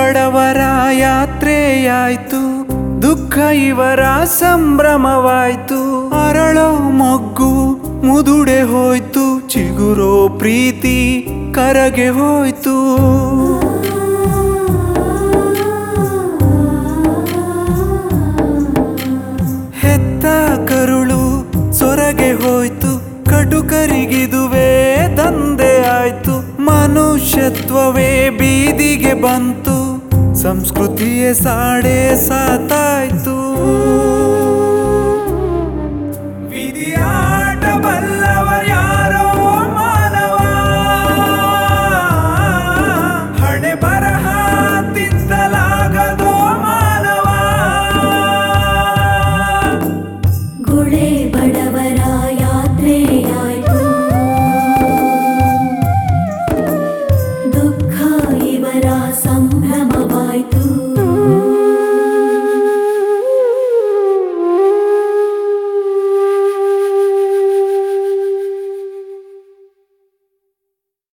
ಬಡವರ ಯಾತ್ರೆಯಾಯ್ತು ದುಃಖ ಇವರ ಸಂಭ್ರಮವಾಯ್ತು ಅರಳೋ ಮೊಗ್ಗು ಮುದುಡೆ ಹೋಯ್ತು ಚಿಗುರೋ ಪ್ರೀತಿ ಕರಗೆ ಹೋಯ್ತು ಹೆತ್ತ ಕರುಳು ಸೊರಗೆ ಹೋಯ್ತು ಕಟುಕರಿಗಿದುವೇ ದಂಧೆ ಆಯ್ತು ಮನುಷ್ಯತ್ವವೇ ಬೀದಿಗೆ ಬಂತು ಸಂಸ್ಕೃತಿಯೇ ಸಾಡೆ ಸಾತಾಯ್ತು